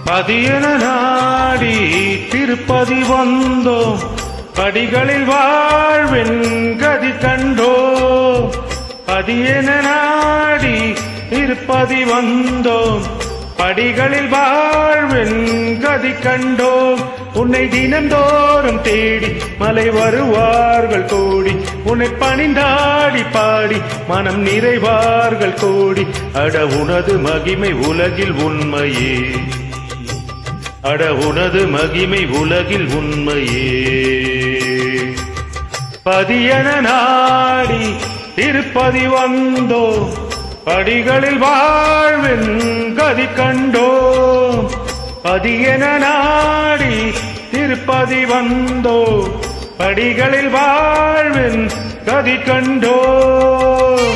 பதியன நாடி திருப்பதி வந்தோம் படிகளில் வாழ்வின் கதி கண்டோம் பதியன நாடி திருப்பதி வந்தோம் படிகளில் வாழ்வின் கதி கண்டோம் உன்னை தினந்தோறும் தேடி மலை வருவார்கள் கோடி உன்னை பணிந்தாடி பாடி மனம் நிறைவார்கள் கோடி அட உனது மகிமை உலகில் உண்மையே அட உனது மகிமை உலகில் உண்மையே பதியன நாடி திருப்பதி வந்தோ படிகளில் வாழ்வின் கதி கண்டோம் பதியன நாடி திருப்பதி வந்தோ படிகளில் வாழ்வின் கதி கண்டோம்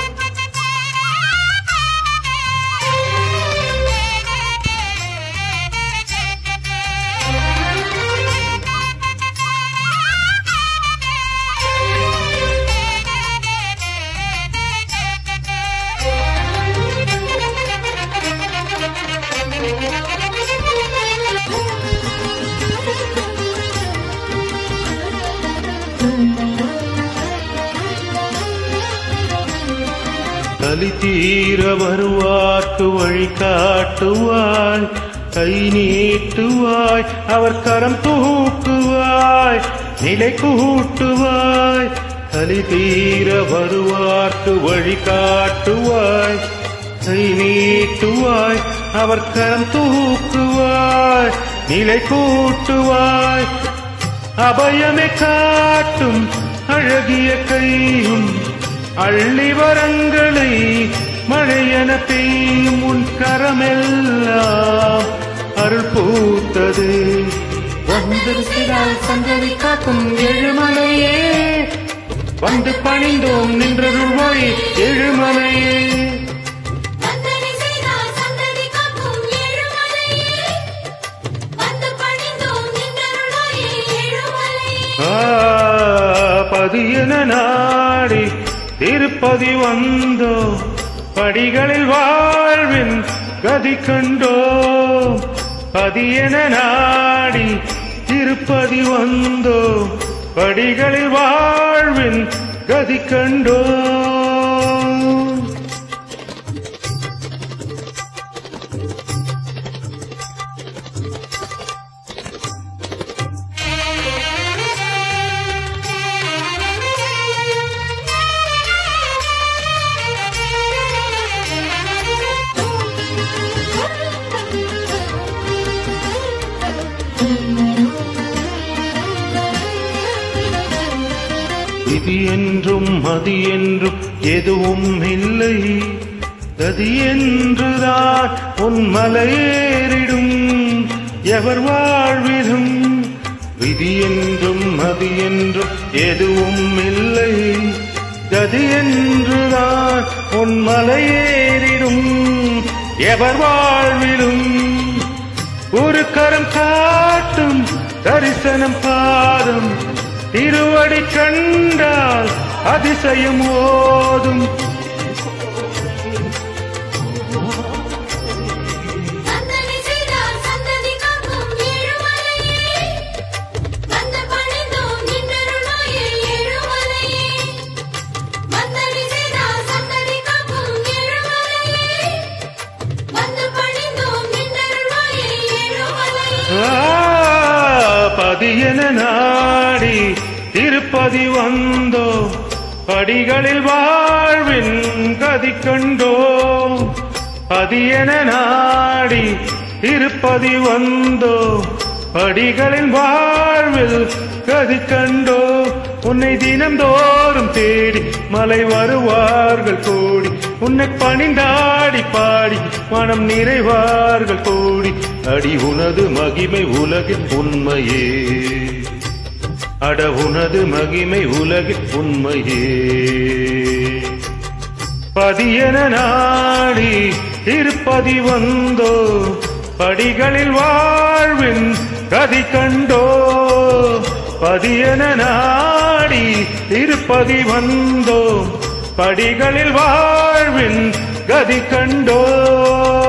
கலி தீர வருவார்க்கு வழி காட்டுவாய் கை நீட்டுவாய் அவர் கரம் தூக்குவாய் நிலை கூட்டுவாய் கலி தீர வருவார்க்கு வழி காட்டுவாய் கை நீட்டுவாய் அவர் கரம் தூக்குவாய் நிலை கூட்டுவாய் அபயமே காட்டும் அழகிய கையும் அள்ளி வரங்களை மழையென பெய்யும் உன் கரமெல்லாம் அருள் பூத்தது வந்து விசிறால் சந்ததி காக்கும் எழுமலையே வந்து பணிந்தோம் நின்றருள்வாய் எழுமலையே வந்தனை செய்தால் சந்ததி காக்கும் ஏழுமலையே வந்து பணிந்தோம் நின்றருளாயே ஏழுமலையே ஆ, பதியன நாடி திருப்பதி வந்தோ படிகளில் வாழ்வின் கதி கண்டோ பதியன நாடி திருப்பதி வந்தோ படிகளில் வாழ்வின் கதி கண்டோ விதி என்றும் மதி என்றும் எதுவும் இல்லை கதி என்றுதான் உன் மலையேறிடும் எவர் வாழ்விலும் விதி என்றும் மதி என்றும் எதுவும் இல்லை கதி என்றுதான் உன் மலையேறிடும் எவர் வாழ்விலும் ஒரு கரம் காட்டும் தரிசனம் பாதம் திருவடி கண்டால் அதிசயம் ஓதும் வந்தனை செய்தால் சந்ததி காக்கும் ஏழுமலையே வந்து பணிந்தோம் நின்றருளாயே ஏழுமலையே வந்தனை செய்தால் சந்ததி காக்கும் ஏழுமலையே வந்து பணிந்தோம் நின்றருளாயே ஏழுமலையே ஆ, பதியன நாடி திருப்பதி வந்தோ படிகளில் வாழ்வின் கதி கண்டோ பதியன நாடி திருப்பதி வந்தோ படிகளில் வாழ்வில் கதி கண்டோ உன்னை தினந்தோறும் தேடி மலை வருவார்கள் கோடி உன்னை பணிந்தாடி பாடி மனம் நிறைவார்கள் கோடி அடி உனது மகிமை உலகில் உண்மையே அட உனது மகிமை உலகில் உண்மையே பதியன நாடி திருப்பதி வந்தோ படிகளில் வாழ்வின் கதி கண்டோ பதியன நாடி திருப்பதி வந்தோ படிகளில் வாழ்வின் கதி கண்டோ